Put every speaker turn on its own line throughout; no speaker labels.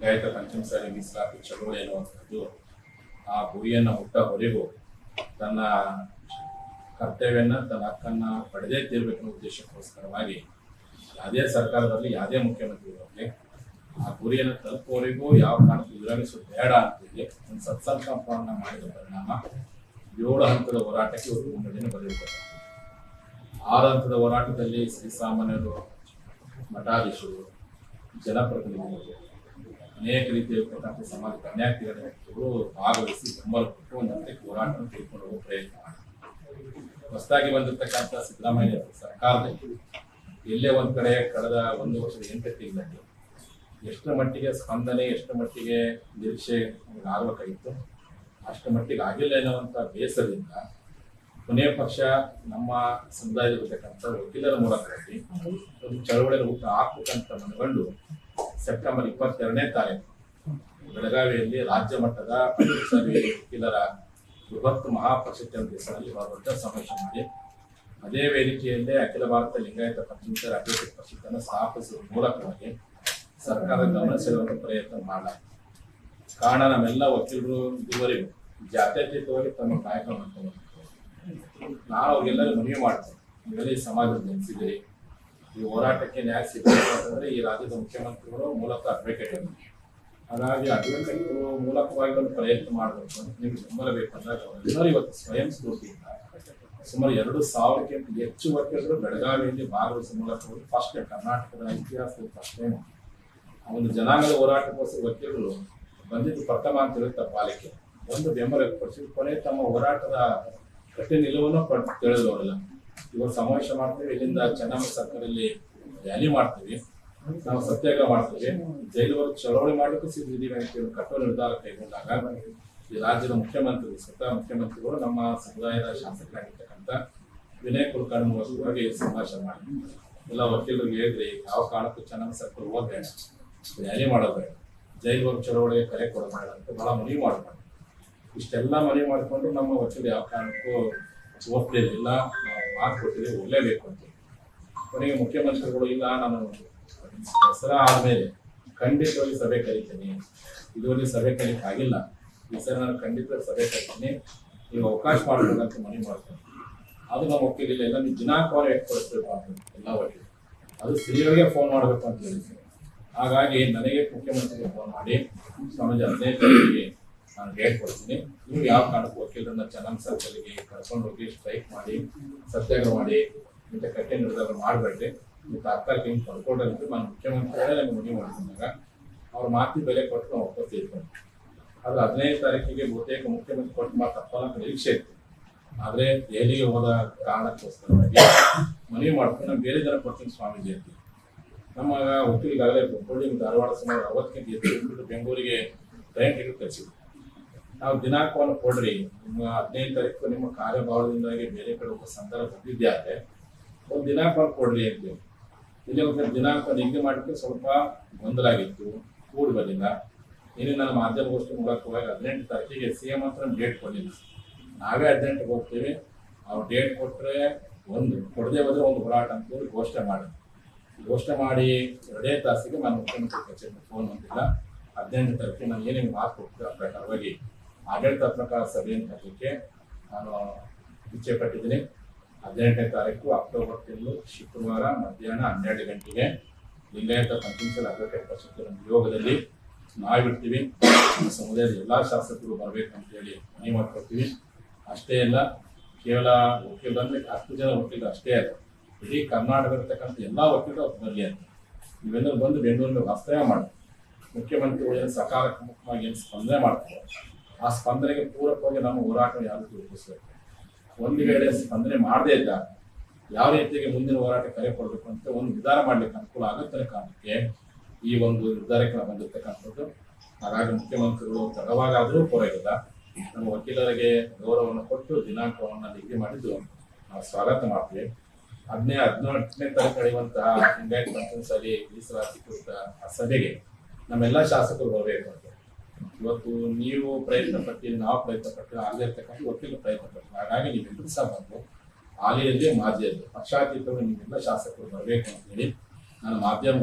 ಲಿಂಗಾಯತ ಪಂಚಮಸಾಲಿ ಮೀಸಲಾತಿ ಚಳುವಳಿ ಅನ್ನುವಂಥದ್ದು ಆ ಗುರಿಯನ್ನು ಮುಟ್ಟವರೆಗೂ ತನ್ನ ಕರ್ತವ್ಯನ ತನ್ನ ಹಕ್ಕನ್ನ ಪಡೆದೇ ತೀರ್ಬೇಕನ್ನೋ ಉದ್ದೇಶಕ್ಕೋಸ್ಕರವಾಗಿ ಯಾವುದೇ ಸರ್ಕಾರದಲ್ಲಿ ಯಾವುದೇ ಮುಖ್ಯಮಂತ್ರಿ ಇರಲಿ ಆ ಗುರಿಯನ್ನು ತಲುಪುವವರೆಗೂ ಯಾವ ಕಾರಣಕ್ಕೂ ವಿರಮಿಸೋದು ಬೇಡ ಅಂತೇಳಿ ಒಂದು ಸತ್ಸಂಕಲ್ಪವನ್ನು ಮಾಡಿದ ಪರಿಣಾಮ ಏಳು ಹಂತದ ಹೋರಾಟಕ್ಕೆ ಇವರು ಮುನ್ನಡೆಯನ್ನು ಬರೆದಿದ್ದಾರೆ ಆರು ಹಂತದ ಹೋರಾಟದಲ್ಲಿ ಶ್ರೀಸಾಮಾನ್ಯರು ಮಠಾಧೀಶರು ಜನಪ್ರತಿನಿಧಿಗಳು ಅನೇಕ ರೀತಿಯಾಗಿರ್ತಕ್ಕಂಥ ಸಮಾಜ ಕನ್ಯಾಕ್ತಿಗಳು ಭಾಗವಹಿಸಿ ಬೆಂಬಲ ಕೊಟ್ಟು ಒಂದು ಹಂತಕ್ಕೆ ಹೋರಾಟವನ್ನು ತೆಗೆದುಕೊಂಡು ಹೋಗುವ ಪ್ರಯತ್ನ ಮಾಡಿದ್ದಾರೆ ಹೊಸದಾಗಿ ಬಂದಿರತಕ್ಕಂಥ ಸಿದ್ದರಾಮಯ್ಯ ಸರ್ಕಾರದಲ್ಲಿ ಎಲ್ಲೇ ಒಂದ್ ಕಡೆ ಕಳೆದ ಒಂದು ವರ್ಷದ ಎಂಟು ತಿಂಗಳಲ್ಲಿ ಎಷ್ಟರ ಮಟ್ಟಿಗೆ ಸ್ಪಂದನೆ ಎಷ್ಟರ ಮಟ್ಟಿಗೆ ನಿರೀಕ್ಷೆ ನಮ್ಗೆ ಆಗ್ಬೇಕಾಗಿತ್ತು ಅಷ್ಟರ ಮಟ್ಟಿಗೆ ಆಗಿಲ್ಲ ಎನ್ನುವಂಥ ಬೇಸರದಿಂದ ಕೊನೆಯ ಪಕ್ಷ ನಮ್ಮ ಸಮುದಾಯದಲ್ಲಿರ್ತಕ್ಕಂಥ ವಕೀಲರ ಮೂಲಕವಾಗಿ ಒಂದು ಚಳವಳಿ ರೂಪ ಹಾಕ್ಬೇಕಂತ ಮನಗಂಡು ಸೆಪ್ಟೆಂಬರ್ ಇಪ್ಪತ್ತೆರಡನೇ ತಾರೀಕು ಬೆಳಗಾವಿಯಲ್ಲಿ ರಾಜ್ಯ ಮಟ್ಟದ ಪಂಚಮಸಾಲಿ ವಕೀಲರ ಬೃಹತ್ ಮಹಾಪರಿಷತ್ತಿನ ಹೆಸರಲ್ಲಿ ಬಹಳ ದೊಡ್ಡ ಸಮಾವೇಶ ಮಾಡಿ ಅದೇ ವೇದಿಕೆಯಲ್ಲೇ ಅಖಿಲ ಭಾರತ ಲಿಂಗಾಯತ ಪಂಚಮಸಾಲಿ ಅಭಿವೃದ್ಧಿ ಪರಿಷತ್ತನ್ನು ಸ್ಥಾಪಿಸುವ ಮೂಲಕವಾಗಿ ಸರ್ಕಾರದ ಗಮನ ಸೆಳೆಯುವಂತ ಪ್ರಯತ್ನ ಮಾಡಲಾಗಿದೆ ಕಾರಣ ನಮ್ಮೆಲ್ಲ ವಕೀಲರು ಇದುವರೆಗೂ ಜಾತ್ಯತೀತವಾಗಿ ತಮ್ಮ ಕಾಯಕ ಮಾಡ್ಕೊಂಡು ನಾನು ಅವ್ರಿಗೆಲ್ಲರೂ ಮನವಿ ಮಾಡ್ತೇನೆ ನೀವೆಲ್ಲ ಈ ಸಮಾಜದ ನೆನೆಸಿದ್ದೀರಿ ಈ ಹೋರಾಟಕ್ಕೆ ನ್ಯಾಯ ಸಿಗಬೇಕು ಅಂತಂದ್ರೆ ಈ ರಾಜ್ಯದ ಮುಖ್ಯಮಂತ್ರಿಗಳು ಮೂಲಕ ಅಡ್ವೊಕೇಟ್ ಹಾಗಾಗಿ ಅಡ್ವೊಕೇಟ್ಗಳು ಮೂಲಕವಾಗಿ ಒಂದು ಪ್ರಯತ್ನ ಮಾಡಬೇಕು ಅಂತ ನಿಮ್ಗೆ ಬೆಂಬಲ ಬೇಕಂದಾಗ ಅವರೆಲ್ಲರೂ ಇವತ್ತು ಸ್ವಯಂ ಸ್ಫೂರ್ತಿಯಿಂದ ಸುಮಾರು ಎರಡು ಸಾವಿರಕ್ಕಿಂತ ಹೆಚ್ಚು ವಕೀಲರು ಬೆಳಗಾವಿಯಲ್ಲಿ ಭಾಗವಹಿಸುವ ಮೂಲಕ ಫಸ್ಟ್ ಕರ್ನಾಟಕದ ಇತಿಹಾಸದಲ್ಲಿ ಫಸ್ಟ್ ಟೈಮ್ ಆ ಒಂದು ಜನಾಂಗದ ಹೋರಾಟಕ್ಕೋಸ್ಕರ ವಕೀಲರು ಬಂದಿದ್ದು ಪ್ರಥಮ ಅಂತ ಹೇಳುತ್ತೆ ಪಾಲಿಕೆ ಒಂದು ಬೆಂಬಲ ವ್ಯಕ್ತಪಡಿಸಿ ಕೊನೆ ತಮ್ಮ ಹೋರಾಟದ ಕಠಿಣ ನಿಲುವನ್ನು ಪಡ್ ತಿಳಿದ್ರು ಅವರೆಲ್ಲ ಇವತ್ತು ಸಮಾವೇಶ ಮಾಡ್ತೀವಿ ಇಲ್ಲಿಂದ ಚೆನ್ನಮ್ಮ ಸರ್ಕಾರಲ್ಲಿ ರ್ಯಾಲಿ ಮಾಡ್ತೀವಿ ನಾವು ಸತ್ಯಾಗ್ರಹ ಮಾಡ್ತೀವಿ ಜೈಲುವರೆಗೆ ಚಳವಳಿ ಮಾಡಲಿಕ್ಕೂ ಸಿದ್ಧಿದ್ದೀವಿ ಅಂತ ಹೇಳಿ ಕಠೋರ ನಿರ್ಧಾರ ಕೈಗೊಂಡಾಗ ಈ ರಾಜ್ಯದ ಮುಖ್ಯಮಂತ್ರಿ ಸ್ವತಃ ಮುಖ್ಯಮಂತ್ರಿಗಳು ನಮ್ಮ ಸಮುದಾಯದ ಶಾಸಕರಾಗಿರ್ತಕ್ಕಂಥ ವಿನಯ್ ಕುಲಕರ್ಣಿ ಮೂಲಕವಾಗಿ ಸಂಭಾಷಣೆ ಮಾಡಿ ಎಲ್ಲ ವಕೀಲರಿಗೆ ಹೇಳಿದ್ರಿ ಯಾವ ಕಾರಣಕ್ಕೂ ಚೆನ್ನಮ್ಮ ಸರ್ಕಾರ ಹೋಗ್ಬೇಡ ರ್ಯಾಲಿ ಮಾಡೋದು ಜೈಲುವರೆಗೆ ಚಳವಳಿಗೆ ಕರೆ ಕೊಡಬೇಡ ಅಂತ ಬಹಳ ಮನವಿ ಮಾಡ್ತಾರೆ ಇಷ್ಟೆಲ್ಲ ಮನವಿ ಮಾಡಿಕೊಂಡು ನಮ್ಮ ವಕೀಲರು ಯಾವ ಕಾರಣಕ್ಕೂ ಒಪ್ಪಲಿಲ್ಲ ಇಲ್ಲ ನಾವು ಮಾತು ಕೊಟ್ಟಿದ್ದೀವಿ ಒಳ್ಳೇಬೇಕು ಅಂತ ಕೊನೆಗೆ ಮುಖ್ಯಮಂತ್ರಿಗಳು ಇಲ್ಲ ನಾನು ದಸರಾ ಆದ್ಮೇಲೆ ಖಂಡಿತವಾಗಿ ಸಭೆ ಕರಿತೀನಿ ಇದುವರೆಗೆ ಸಭೆ ಕರೀಲಿಕ್ಕೆ ಆಗಿಲ್ಲ ಈ ಸರಿ ನಾನು ಖಂಡಿತ ಸಭೆ ಕರಿತೀನಿ ನೀವು ಅವಕಾಶ ಮಾಡ್ಬೇಕಂತ ಮನವಿ ಮಾಡ್ತೀನಿ ಅದು ನಮ್ಮ ವಕೀಲಿಲ್ಲ ಎಲ್ಲ ನೀವು ದಿನಾಂಕವನ್ನು ವ್ಯಕ್ತಪಡಿಸ್ಬೇಕು ಅಂತ ಎಲ್ಲ ವಕೀಲರು ಅದು ಸ್ತ್ರೀಯರಿಗೆ ಫೋನ್ ಮಾಡಬೇಕು ಅಂತ ಹೇಳಿದ್ದೀನಿ ಹಾಗಾಗಿ ನನಗೆ ಮುಖ್ಯಮಂತ್ರಿಗೆ ಫೋನ್ ಮಾಡಿ ಸ್ವಾಮೀಜಿ ಹದಿನೈದು ತಾರೀಕಿಗೆ ನಾನು ಡೇಟ್ ಕೊಡ್ತೀನಿ ನೀವು ಯಾವ ಕಾರಣಕ್ಕೂ ವಕೀಲರನ್ನ ಚೆನ್ನಮ್ಮ ಸರ್ಕಲ್ಗೆ ಕರ್ಕೊಂಡು ಹೋಗಿ ಸ್ಟ್ರೈಕ್ ಮಾಡಿ ಸತ್ಯಾಗ್ರಹ ಮಾಡಿ ಇಂಥ ಕಠಿಣ ನಿರ್ಧಾರ ಮಾಡಬೇಡ್ರಿ ನೀವು ತಾತ್ಕಾಲಿಕ ಹಿಂಗೆ ಪಡ್ಕೊಂಡ್ರೆ ಅಂತ ನಾನು ಮುಖ್ಯಮಂತ್ರಿಗಳೇ ನನಗೆ ಮನವಿ ಮಾಡಿದಾಗ ಅವ್ರ ಮಾತಿ ಬೆಲೆ ಕೊಟ್ಟು ನಾವು ವಾಪಸ್ ತಿಳ್ಕೊಂಡು ಆದ್ರೆ ಹದಿನೈದು ತಾರೀಕಿಗೆ ಬಹುತೇಕ ಮುಖ್ಯಮಂತ್ರಿ ಕೊಟ್ಟು ಮಾತು ತಪ್ಪಲ್ಲ ಅಂತ ನಿರೀಕ್ಷೆ ಇತ್ತು ಆದ್ರೆ ದೆಹಲಿಗೆ ಹೋದ ಕಾರಣಕ್ಕೋಸ್ಕರವಾಗಿ ಮನವಿ ಮಾಡ್ಕೊಂಡು ನಾನು ಬೇರೆ ಜನ ಕೊಡ್ತೀನಿ ಸ್ವಾಮೀಜಿ ಅಂತ ನಮ್ಮ ವಕೀಲಿಗಾಗಲೇ ಹುಬ್ಬಳ್ಳಿ ಧಾರವಾಡ ಸುಮಾರು ಅರವತ್ತಕ್ಕಿಂತ ಹೆಚ್ಚು ಬಿಟ್ಟು ಬೆಂಗಳೂರಿಗೆ ಟ್ರೈನ್ ಟಿಕೆಟ್ ಕಳಿಸಿದ್ವಿ ನಾವು ದಿನಾಂಕವನ್ನು ಕೊಡ್ರಿ ನಿಮ್ಮ ಹದಿನೈದು ತಾರೀಕು ನಿಮ್ಮ ಕಾರ್ಯಭಾವದಿಂದಾಗಿ ಬೇರೆ ಕಡೆ ಹೋಗೋ ಸಂದರ್ಭ ಬಂದಿದ್ದೆ ಆದ್ರೆ ಒಂದು ದಿನಾಂಕವನ್ನು ಕೊಡ್ರಿ ಅಂತೇಳಿ ಇಲ್ಲಿ ಒಂದು ದಿನಾಂಕ ನಿಗದಿ ಮಾಡಲಿಕ್ಕೆ ಸ್ವಲ್ಪ ಗೊಂದಲ ಆಗಿತ್ತು ಕೂಡಿ ಬಂದಿಲ್ಲ ಇನ್ನು ನನ್ನ ಮಾಧ್ಯಮಗೋಷ್ಠಿ ಮೂಲಕವಾಗಿ ಹದಿನೆಂಟು ತಾರೀಕಿಗೆ ಸಿ ಎಂ ಹತ್ರ ಡೇಟ್ ಕೊಡಲಿಲ್ಲ ನಾವೇ ಹದಿನೆಂಟಿಗೆ ಹೋಗ್ತೀವಿ ಅವ್ರು ಡೇಟ್ ಕೊಟ್ಟರೆ ಒಂದು ಕೊಡದೆ ಹೋದ್ರೆ ಒಂದು ಹೋರಾಟ ಅಂತೇಳಿ ಘೋಷಣೆ ಮಾಡಿ ಘೋಷಣೆ ಮಾಡಿ ಎರಡೇ ತಾಸಿಗೆ ನಾನು ಮುಖ್ಯಮಂತ್ರಿ ಕಚೇರಿಗೆ ಫೋನ್ ಬಂದಿಲ್ಲ ಹದಿನೆಂಟು ತಾರೀಕಿಗೆ ನಾನು ಏನೇನು ಮಾತು ಕೊಡ್ತೀವಿ ಆ ಪ್ರಕಾರವಾಗಿ ಆಡಳಿತಾತ್ಮಕ ಸಭೆಯನ್ನು ಕರೆಯಲಿಕ್ಕೆ ನಾನು ಇಚ್ಛೆ ಪಟ್ಟಿದ್ದೀನಿ ಹದಿನೆಂಟನೇ ತಾರೀಕು ಅಕ್ಟೋಬರ್ ತಿಂಗಳು ಶುಕ್ರವಾರ ಮಧ್ಯಾಹ್ನ ಹನ್ನೆರಡು ಗಂಟೆಗೆ ಲಿಂಗಾಯತ ಪಂಚಮಸಾಲಿ ಅಡ್ವೊಕೇಟ್ ಪರಿಷತ್ತಿನ ನಿಯೋಗದಲ್ಲಿ ನಾವಿರ್ತೀವಿ ನಮ್ಮ ಸಮುದಾಯದ ಎಲ್ಲ ಶಾಸಕರು ಬರಬೇಕು ಅಂತ ಹೇಳಿ ಮನವಿ ಮಾಡ್ಕೊಳ್ತೀವಿ ಅಷ್ಟೇ ಅಲ್ಲ ಕೇವಲ ವಕೀಲರು ಅಂದ್ರೆ ಹತ್ತು ಜನ ವಕೀಲರು ಅಷ್ಟೇ ಅಲ್ಲ ಇಡೀ ಕರ್ನಾಟಕ ಇರ್ತಕ್ಕಂಥ ಎಲ್ಲ ವಕೀಲರು ಅವ್ರು ಬರಲಿ ಅಂತ ನೀವೆಲ್ಲರೂ ಬಂದು ಬೆಂಗಳೂರಿನ ವಾಸ್ತವ್ಯ ಮಾಡಿ ಮುಖ್ಯಮಂತ್ರಿಗಳು ಏನು ಸಕಾರಾತ್ಮಕವಾಗಿ ಏನು ಸ್ಪಂದನೆ ಮಾಡ್ತಾರೆ ಆ ಸ್ಪಂದನೆಗೆ ಪೂರಕವಾಗಿ ನಮ್ಮ ಹೋರಾಟ ಯಾವ ರೀತಿ ರೂಪಿಸಬೇಕು ಒಂದು ವೇಳೆ ಸ್ಪಂದನೆ ಮಾಡದೇ ಇದ್ದಾಗ ಯಾವ ರೀತಿಯಾಗಿ ಮುಂದಿನ ಹೋರಾಟ ಕರೆ ಕೊಡಬೇಕು ಅಂತ ಒಂದು ನಿರ್ಧಾರ ಮಾಡ್ಲಿಕ್ಕೆ ಅನುಕೂಲ ಆಗುತ್ತೆ ಅನ್ನೋ ಕಾರಣಕ್ಕೆ ಈ ಒಂದು ನಿರ್ಧಾರಕ್ಕೆ ನಾವು ಬಂದಿರತಕ್ಕಂಥದ್ದು ಹಾಗಾಗಿ ಮುಖ್ಯಮಂತ್ರಿಗಳು ತಡವಾಗಾದರೂ ಪರವಾಗಿಲ್ಲ ನಮ್ಮ ವಕೀಲರಿಗೆ ಗೌರವವನ್ನು ಕೊಟ್ಟು ದಿನಾಂಕವನ್ನು ನಿಗದಿ ಮಾಡಿದ್ದು ನಾವು ಸ್ವಾಗತ ಮಾಡ್ತೀವಿ ಹದಿನೇ ಹದಿನೆಂಟನೇ ತಾರೀಕು ನಡೆಯುವಂತಹ ಲಿಂಗಾಯತ್ ಪಂಚಮಸಾಲಿ ಮೀಸಲಾತಿ ಕುರಿತ ಆ ಸಭೆಗೆ ನಮ್ಮೆಲ್ಲ ಶಾಸಕರು ಬರಬೇಕು ಅಂತ ಇವತ್ತು ನೀವು ಪ್ರಯತ್ನ ಪಟ್ಟಿರಿ ನಾವು ಪ್ರಯತ್ನ ಪಟ್ಟಿರಿ ಆಗದೇ ಇರ್ತಕ್ಕಂಥ ವಕೀಲರು ಪ್ರಯತ್ನ ಪಟ್ಟಿರಿ ಹಾಗಾಗಿ ನೀವೆಲ್ಲರೂ ಸಹ ಬಂದು ಹಾಲಿಯಲ್ಲಿ ಮಾಜಿಯಲ್ಲಿ ಪಕ್ಷಾತೀತವಾಗಿ ನೀವೆಲ್ಲ ಶಾಸಕರು ಬರಬೇಕು ಅಂತ ಹೇಳಿ ನಾನು ಮಾಧ್ಯಮ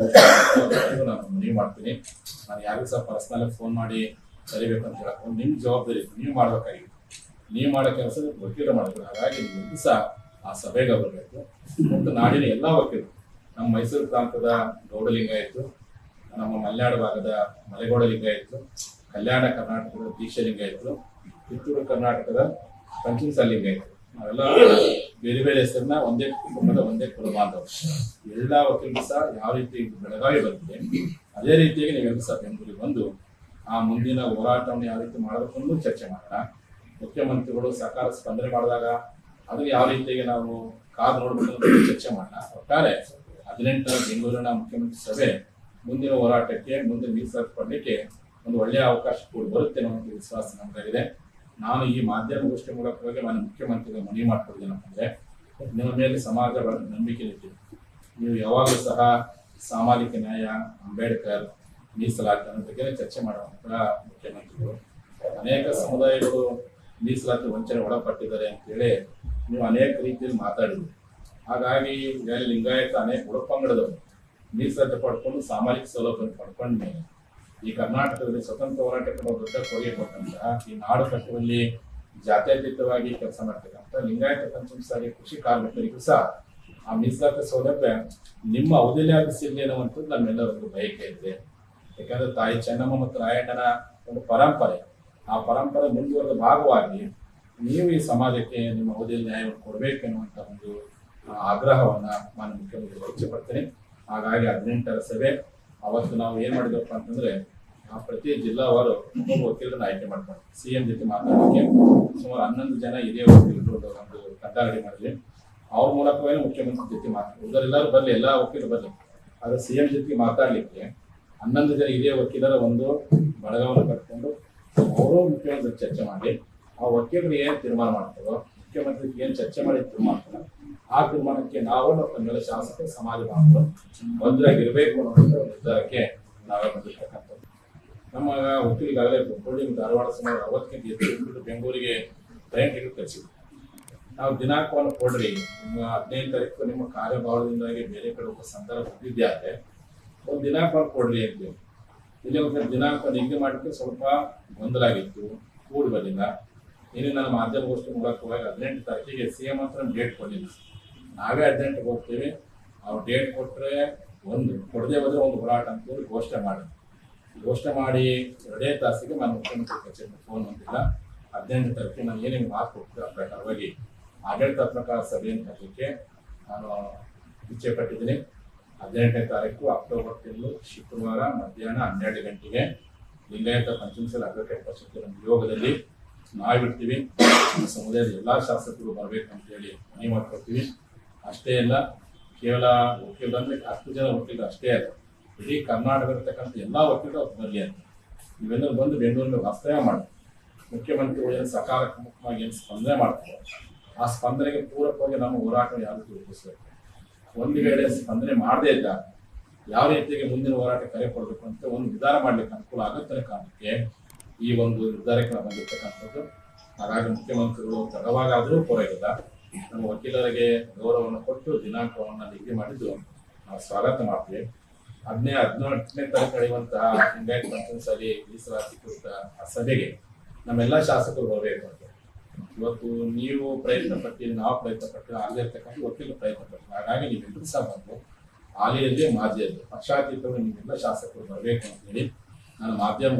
ನಾನು ಮನವಿ ಮಾಡ್ತೀನಿ ನಾನು ಯಾರಿಗೂ ಸಹ ಪರ್ಸನಲ್ ಫೋನ್ ಮಾಡಿ ಕರಿಬೇಕು ಅಂತ ಹೇಳಕ್ಕೆ ನಿಮ್ಮ ಜವಾಬ್ದಾರಿ ಇತ್ತು. ನೀವು ಮಾಡ್ಬೇಕಾಗಿತ್ತು ನೀವು ಮಾಡೋ ಕೆಲಸ ವಕೀಲರು ಮಾಡಬೇಕು ಹಾಗಾಗಿ ನೀವು ಸಹ ಆ ಸಭೆಗೆ ಬರಬೇಕು ಮತ್ತು ನಾಡಿನ ಎಲ್ಲ ವಕೀಲರು ನಮ್ಮ ಮೈಸೂರು ಪ್ರಾಂತದ ಗೌಡಲಿಂಗಾಯತ್ತು ನಮ್ಮ ಮಲೆನಾಡು ಭಾಗದ ಮಲೆಗೌಡ ಲಿಂಗಾಯತ್ತು ಕಲ್ಯಾಣ ಕರ್ನಾಟಕದ ದೀಕ್ಷಲಿಂಗಾಯತ್ತು ಕಿತ್ತೂರು ಕರ್ನಾಟಕದ ಪಂಚಮಸಾಲ ಲಿಂಗಾಯತ್ತು ನಾವೆಲ್ಲ ಬೇರೆ ಬೇರೆ ಹೆಸರನ್ನ ಒಂದೇ ಕುಟುಂಬದ ಒಂದೇ ಕುಲ ಬಾಂಧವರು ಎಲ್ಲ ವಕೀಲರು ಸಹ ಯಾವ ರೀತಿ ಬೆಳಗಾವಿ ಬಂದಿದೆ ಅದೇ ರೀತಿಯಾಗಿ ನೀವೆಲ್ಲರೂ ಸಹ ಬೆಂಗಳೂರಿಗೆ ಬಂದು ಆ ಮುಂದಿನ ಹೋರಾಟವನ್ನು ಯಾವ ರೀತಿ ಮಾಡಬೇಕು ಅನ್ನೋದು ಚರ್ಚೆ ಮಾಡೋಣ ಮುಖ್ಯಮಂತ್ರಿಗಳು ಸರ್ಕಾರ ಸ್ಪಂದನೆ ಮಾಡಿದಾಗ ಅದನ್ನ ಯಾವ ರೀತಿಯಾಗಿ ನಾವು ಕಾದು ನೋಡ್ಬೇಕು ಅನ್ನೋದು ಚರ್ಚೆ ಮಾಡೋಣ ಒಟ್ಟಾರೆ ಹದಿನೆಂಟರ ಬೆಂಗಳೂರಿನ ಮುಖ್ಯಮಂತ್ರಿ ಸಭೆ ಮುಂದಿನ ಹೋರಾಟಕ್ಕೆ ಮುಂದಿನ ಮೀಸಲಾತಿ ಪಡಲಿಕ್ಕೆ ಒಂದು ಒಳ್ಳೆಯ ಅವಕಾಶ ಕೂಡ ಬರುತ್ತೆ ಅನ್ನೋ ಒಂದು ವಿಶ್ವಾಸ ನಮಗಾಗಿದೆ ನಾನು ಈ ಮಾಧ್ಯಮಗೋಷ್ಠಿ ಮೂಲಕವಾಗಿ ನಾನು ಮುಖ್ಯಮಂತ್ರಿಗೆ ಮನವಿ ಮಾಡ್ಕೊಳ್ತೇನೆ ನಿಮ್ಮ ಮೇಲೆ ಸಮಾಜ ನಂಬಿಕೆ ಇಟ್ಟಿದೆ ನೀವು ಯಾವಾಗಲೂ ಸಹ ಸಾಮಾಜಿಕ ನ್ಯಾಯ ಅಂಬೇಡ್ಕರ್ ಮೀಸಲಾತಿ ಅನ್ನೋ ಬಗ್ಗೆ ಚರ್ಚೆ ಮಾಡುವಂತ ಮುಖ್ಯಮಂತ್ರಿಗಳು ಅನೇಕ ಸಮುದಾಯಗಳು ಮೀಸಲಾತಿ ವಂಚನೆ ಒಳಪಟ್ಟಿದ್ದಾರೆ ಅಂತೇಳಿ ನೀವು ಅನೇಕ ರೀತಿಯಲ್ಲಿ ಮಾತಾಡಿದ್ರಿ ಹಾಗಾಗಿ ಈಗ ಲಿಂಗಾಯತ ಅನೇಕ ಒಳಪಂಗಡದವರು ಮೀಸಲಾತಿ ಪಡ್ಕೊಂಡು ಸಾಮಾಜಿಕ ಸೌಲಭ್ಯ ಪಡ್ಕೊಂಡ ಮೇಲೆ ಈ ಕರ್ನಾಟಕದಲ್ಲಿ ಸ್ವತಂತ್ರ ಹೋರಾಟಕ್ಕೆ ನಾವು ದೊಡ್ಡ ಕೊಡುಗೆ ಕೊಟ್ಟಂತಹ ಈ ನಾಡು ಕಟ್ಟುವಲ್ಲಿ ಜಾತ್ಯತೀತವಾಗಿ ಕೆಲಸ ಮಾಡ್ತಕ್ಕಂಥ ಲಿಂಗಾಯತ ಪಂಚಮಸಾಲಿ ಕೃಷಿ ಕಾರ್ಮಿಕರಿಗೂ ಸಹ ಆ ಮೀಸಲಾತಿ ಸೌಲಭ್ಯ ನಿಮ್ಮ ಅವಧಿಯಲ್ಲಿ ಆಗಿಸಿರ್ಲಿ ಅನ್ನುವಂಥದ್ದು ನಮ್ಮೆಲ್ಲರಿಗೂ ಬಯಕೆ ಇದೆ ಯಾಕಂದ್ರೆ ತಾಯಿ ಚೆನ್ನಮ್ಮ ಮತ್ತು ರಾಯಣ್ಣನ ಒಂದು ಪರಂಪರೆ ಆ ಪರಂಪರೆ ಮುಂದುವರೆದ ಭಾಗವಾಗಿ ನೀವು ಈ ಸಮಾಜಕ್ಕೆ ನಿಮ್ಮ ಅವಧಿಯಲ್ಲಿ ನ್ಯಾಯವನ್ನು ಕೊಡಬೇಕು ಅನ್ನುವಂಥ ಒಂದು ಆ, ಆಗ್ರಹವನ್ನ ನಾನು ಮುಖ್ಯಮಂತ್ರಿ ವ್ಯಕ್ತಪಡ್ತೇನೆ ಹಾಗಾಗಿ ಹದಿನೆಂಟರ ಸಭೆ ಅವತ್ತು ನಾವು ಏನ್ ಮಾಡಿದಪ್ಪ ಅಂತಂದ್ರೆ ಆ ಪ್ರತಿ ಜಿಲ್ಲಾವಾರು ಒಬ್ಬೊಬ್ಬ ವಕೀಲರನ್ನ ಆಯ್ಕೆ ಮಾಡ್ಕೊಂಡು ಸಿ ಎಂ ಜೊತೆ ಮಾತಾಡೋಕೆ ಸುಮಾರು ಹನ್ನೊಂದು ಜನ ಹಿರಿಯ ವಕೀಲರು ಒಂದು ತಂಡ ರೆಡಿ ಮಾಡಿದ್ವಿ ಅವ್ರ ಮೂಲಕವೇ ಮುಖ್ಯಮಂತ್ರಿ ಜೊತೆ ಮಾತಾಡಿ ಉಳಿದರೆಲ್ಲರೂ ಬರ್ಲಿ ಎಲ್ಲಾ ವಕೀಲರು ಬರ್ಲಿ ಆದ್ರೆ ಸಿ ಎಂ ಜೊತೆ ಮಾತಾಡ್ಲಿಕ್ಕೆ ಹನ್ನೊಂದು ಜನ ಹಿರಿಯ ವಕೀಲರ ಒಂದು ಬಳಗವನ್ನು ಕಟ್ಕೊಂಡು ಅವರು ಮುಖ್ಯಮಂತ್ರಿ ಚರ್ಚೆ ಮಾಡಿ ಆ ವಕೀಲರು ಏನ್ ತೀರ್ಮಾನ ಮಾಡ್ತಾರೋ ಮುಖ್ಯಮಂತ್ರಿ ಏನ್ ಚರ್ಚೆ ಮಾಡಿ ತೀರ್ಮಾನ ಮಾಡ್ತಾರೋ ಆ ತೀರ್ಮಾನಕ್ಕೆ ನಾವು ಮತ್ತು ನಮ್ಮೆಲ್ಲ ಶಾಸಕರು ಸಮಾಜ ಬಾಂಧವರು ಭದ್ರಾಗಿರ್ಬೇಕು ಅನ್ನೋ ಒಂದು ನಿರ್ಧಾರಕ್ಕೆ ನಾವೇ ಬಂದಿರ್ತಕ್ಕಂಥದ್ದು ನಮ್ಮ ವಕೀಲಿಗಾಗಲೇ ಹುಬ್ಬಳ್ಳಿ ಧಾರವಾಡ ಸುಮಾರು ಅರವತ್ತಕ್ಕಿಂತ ಹೆಚ್ಚು ವಕೀಲರು ಬೆಂಗಳೂರಿಗೆ ಟ್ರೈನ್ ಟಿಕೆಟ್ ಕಳಿಸಿದ್ರು ನಾವು ದಿನಾಂಕವನ್ನು ಕೊಡ್ರಿ ನಿಮ್ಮ ಹದಿನೈದು ತಾರೀಕು ನಿಮ್ಮ ಕಾರ್ಯಭಾರದಿಂದಾಗಿ ಬೇರೆ ಕಡೆ ಹೋಗೋ ಸಂದರ್ಭ ಬಂದಿದ್ದೆ ಆದ್ರೆ ಒಂದು ದಿನಾಂಕವನ್ನು ಕೊಡ್ರಿ ಅಂತೇಳಿ ಇಲ್ಲಿ ಒಂದು ದಿನಾಂಕ ನಿಗದಿ ಮಾಡಲಿಕ್ಕೆ ಸ್ವಲ್ಪ ಗೊಂದಲ ಆಗಿತ್ತು ಕೂಡಿ ಬಂದಿಲ್ಲ ಇನ್ನು ನನ್ನ ಮಾಧ್ಯಮಗೋಷ್ಠಿ ಮೂಲಕವಾಗಿ ಹದಿನೆಂಟು ತಾರೀಕಿಗೆ ಸಿ ಎಂ ಹತ್ರ ಡೇಟ್ ಕೊಡಲಿಲ್ಲ ನಾವೇ ಹದಿನೆಂಟಿಗೆ ಹೋಗ್ತೀವಿ ಅವ್ರು ಡೇಟ್ ಕೊಟ್ಟರೆ ಒಂದು ಕೊಡದೆ ಹೋದ್ರೆ ಒಂದು ಹೋರಾಟ ಅಂತೇಳಿ ಘೋಷಣೆ ಮಾಡಿ ಘೋಷಣೆ ಮಾಡಿ ಎರಡೇ ತಾಸಿಗೆ ನಾನು ಮುಖ್ಯಮಂತ್ರಿ ಕಚೇರಿ ಫೋನ್ ಬಂದಿಲ್ಲ ಹದಿನೆಂಟು ತಾರೀಕಿಗೆ ನಾನು ಏನೇನು ಮಾತು ಕೊಡ್ತೀವಿ ಆ ಪ್ರಕಾರವಾಗಿ ಆಡಳಿತಾತ್ಮಕ ಸಭೆಯನ್ನು ಕರೆಯಲಿಕ್ಕೆ ನಾನು ಇಚ್ಛೆ ಪಟ್ಟಿದ್ದೀನಿ ಹದಿನೆಂಟನೇ ತಾರೀಕು ಅಕ್ಟೋಬರ್ ತಿಂಗಳು ಶುಕ್ರವಾರ ಮಧ್ಯಾಹ್ನ ಹನ್ನೆರಡು ಗಂಟೆಗೆ ಲಿಂಗಾಯತ ಪಂಚಮಸಲ ಅಡ್ವೊಕೇಟ್ ಪರಿಷತ್ತಿನ ನಿಯೋಗದಲ್ಲಿ ನಾವಿರ್ತೀವಿ ನಮ್ಮ ಸಮುದಾಯದ ಎಲ್ಲಾ ಶಾಸಕರು ಬರಬೇಕು ಅಂತ ಹೇಳಿ ಮನವಿ ಮಾಡ್ಕೊಳ್ತೀವಿ ಅಷ್ಟೇ ಅಲ್ಲ ಕೇವಲ ವಕೀಲರು ಅಂದ್ರೆ ಹತ್ತು ಜನ ವಕೀಲರು ಅಷ್ಟೇ ಅಲ್ಲ ಇಡೀ ಕರ್ನಾಟಕ ಇರ್ತಕ್ಕಂಥ ಎಲ್ಲಾ ವಕೀಲರು ಅವ್ರು ಬರಲಿ ಅಂತ ನೀವೆಲ್ಲರೂ ಬಂದು ಬೆಂಗಳೂರಿನ ವಾಸ್ತವ್ಯ ಮಾಡಿ ಮುಖ್ಯಮಂತ್ರಿಗಳು ಏನು ಸಕಾರಾತ್ಮಕವಾಗಿ ಏನು ಸ್ಪಂದನೆ ಮಾಡ್ತಾರೆ ಆ ಸ್ಪಂದನೆಗೆ ಪೂರಕವಾಗಿ ನಮ್ಮ ಹೋರಾಟ ಯಾವ ರೀತಿ ರೂಪಿಸಬೇಕು ಒಂದು ವೇಳೆ ಸ್ಪಂದನೆ ಮಾಡದೇ ಇದ್ದ ಯಾವ ರೀತಿಯಾಗಿ ಮುಂದಿನ ಹೋರಾಟ ಕರೆ ಕೊಡಬೇಕು ಅಂತ ಒಂದು ನಿರ್ಧಾರ ಮಾಡ್ಲಿಕ್ಕೆ ಅನುಕೂಲ ಆಗುತ್ತೆ ಅನ್ನೋ ಕಾರಣಕ್ಕೆ ಈ ಒಂದು ನಿರ್ಧಾರಕ್ಕೆ ನಾವು ಬಂದಿರ್ತಕ್ಕಂಥದ್ದು ಹಾಗಾಗಿ ಮುಖ್ಯಮಂತ್ರಿಗಳು ತಡವಾಗಾದರೂ ಪರವಾಗಿಲ್ಲ ನಮ್ಮ ವಕೀಲರಿಗೆ ಗೌರವವನ್ನು ಕೊಟ್ಟು ದಿನಾಂಕವನ್ನು ನಿಗದಿ ಮಾಡಿದ್ದು ನಾವು ಸ್ವಾಗತ ಮಾಡ್ತೀವಿ ಹದಿನೇ ಹದಿನೆಂಟನೇ ತಾರೀಕು ನಡೆಯುವಂತಹ ಲಿಂಗಾಯತ್ ಪಂಚಮಸಾಲಿ ಮೀಸಲಾತಿ ಕುರಿತ ಆ ಸಭೆಗೆ ನಮ್ಮೆಲ್ಲ ಶಾಸಕರು ಬರಬೇಕು ಅಂತ ಇವತ್ತು ನೀವು ಪ್ರಯತ್ನ ಪಟ್ಟಿರಿ ನಾವು ಪ್ರಯತ್ನ ಪಟ್ಟಿರಿ ಆಗದೇ ಇರ್ತಕ್ಕಂಥ ವಕೀಲರು ಪ್ರಯತ್ನ ಪಟ್ಟಿರಿ ಹಾಗಾಗಿ ನೀವೆಲ್ಲರೂ ಸಹ ಬಂದು ಹಾಲಿಯಲ್ಲಿ ಮಾಜಿಯಲ್ಲಿ ಪಕ್ಷಾತೀತವಾಗಿ ನೀವೆಲ್ಲ ಶಾಸಕರು ಬರಬೇಕು ಅಂತ ಹೇಳಿ ನಾನು ಮಾಧ್ಯಮ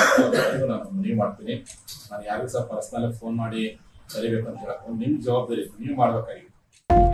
ನಾನು ಮನವಿ ಮಾಡ್ತೀನಿ ನಾನು ಯಾರಿಗೂ ಸಹ ಪರ್ಸನಲ್ ಫೋನ್ ಮಾಡಿ ಕರಿಬೇಕು ಅಂತ ಹೇಳಕ್ಕೆ ನಿಮ್ಮ ಜವಾಬ್ದಾರಿ ಇತ್ತು. ನೀವು ಮಾಡ್ಬೇಕಾಗಿತ್ತು